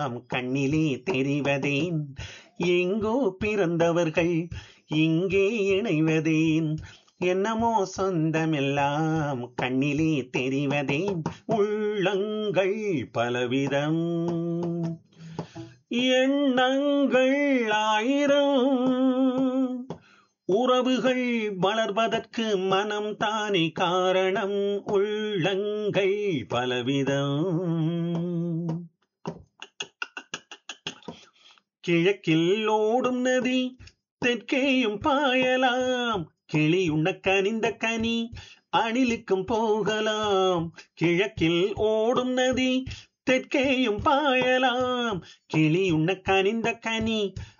நாம் கண்ணிலே தெரிவதேன் எங்கோ பிறந்தவர்கள் இங்கே இணைவதேன் என்னமோ சொந்தமெல்லாம் கண்ணிலே தெரிவதேன் உள்ளங்கள் பலவிதம் எண்ணங்கள் ஆயிரம் உறவுகள் வளர்வதற்கு மனம் தானே காரணம் உள்ளங்கள் பலவிதம் கிழக்கில் ஓடும் நதி தெற்கேயும் பாயலாம் கிளி உண்ண கனிந்த கனி அணிலுக்கும் போகலாம் கிழக்கில் ஓடும் நதி தெற்கேயும் பாயலாம் கிளி உண்ண கனிந்த கனி